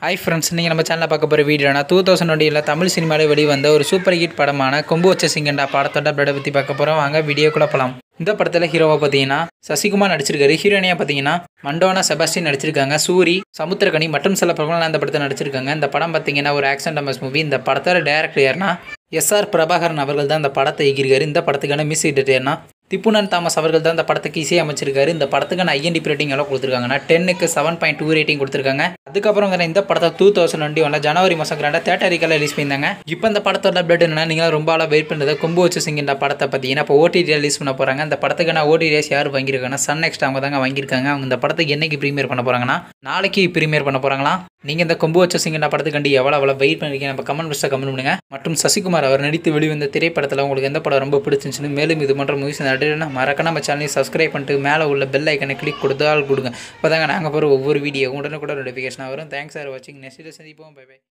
hi friends நீங்கள் நம்ம சேனலில் பார்க்க போகிற வீடியோனா டூ தௌசண்ட் டுவெண்ட்டியில் தமிழ் சினிமாவில் வெளிவந்த ஒரு சூப்பர் ஹிட் படமான கொம்பு வச்ச சிங்கண்டா படத்தோட அப்டேட்டை பற்றி பார்க்க போகிறோம் வாங்க வீடியோக்குள்ளே போகலாம் இந்த படத்தில் ஹீரோவை பார்த்தீங்கன்னா சசிகுமார் நடிச்சிருக்காரு ஹீரோயினியாக பார்த்தீங்கன்னா மண்டோனா செபாஸ்டின் நடிச்சிருக்காங்க சூரி சமுத்திரகனி மற்றும் சில பிரபலம் இந்த படத்தை நடிச்சிருக்காங்க இந்த படம் பார்த்தீங்கன்னா ஒரு ஆக்ஷன் டமஸ் மூவி இந்த படத்தோட டேரக்டர் யாருன்னா எஸ்ஆர் பிரபாகரன் அவர்கள் தான் இந்த படத்தை இயக்கியிருக்காரு இந்த படத்துக்கான மியூசிக் டேட்டர்னா திப்புனன் தாமஸ் அவர்கள் தான் இந்த படத்துக்கு இசை அமைச்சிருக்காரு இந்த படத்துக்கான ஐஎன்டி ரேட்டிங் எவ்வளோ கொடுத்துருக்காங்கன்னா டென்னுக்கு செவன் பாயிண்ட் டூ ரேட்டிங் கொடுத்துருக்காங்க அதுக்கப்புறம் இந்த படத்தை டூ தௌசண்ட் டுவெண்ட்டி ஒன்ல ஜனவரி மாதம் கிராண்டாக தேட்டரிக்கெல்லாம் ரிலீஸ் பண்ணியிருந்தாங்க இப்போ இந்த படத்தோட அப்டேட் என்னன்னா நீங்களும் ரொம்ப ஆளாக வெயிட் பண்ணுறது கொம்பு வச்சு சிங்கின்ற படத்தை பார்த்தீங்கன்னா இப்போ ஓடிடி ரிலீஸ் பண்ண போகிறாங்க இந்த படத்துக்கான ஓடிடிஎஸ் யார் வாங்கியிருக்காங்கன்னா சன் நெக்ஸ்ட் அவங்க தாங்க வாங்கியிருக்காங்க அவங்க இந்த படத்துக்கு என்னைக்கு ப்ரீமியர் பண்ண போகிறாங்கன்னா நாளைக்கு ப்ரீமியர் பண்ண போகிறாங்களா நீங்கள் இந்த கொம்பு வச்ச சிங்கின்ற படத்துக்காண்டி எவ்வளோ அவ்வளோ வெயிட் பண்ணிருக்கீங்க நம்ம கமெண்ட் பாக்ஸில் கமெண்ட் பண்ணுங்க மற்றும் சசிகுமார் அவர் நடித்து வெளிவந்த திரைப்படத்தில் உங்களுக்கு எந்த படம் ரொம்ப பிடிச்சிருந்துச்சுன்னு மேலும் இது போன்ற மூவிஸ் நடிகர்னா மறக்க நம்ம சேனலையும் சப்ஸ்கிரைப் பண்ணிட்டு மேலே உள்ள பெல் ஐக்கனை கிளிக் கொடுத்தால் கொடுங்க அப்போ தாங்க நாங்கள் போகிற ஒவ்வொரு வீடியோ உடனுக்குடன் நோட்டிஃபிகேஷன் வரும் தேங்க்ஸ் ஃபார் வாட்சிங் நெக்ஸ்ட் சந்திப்போம் பை பை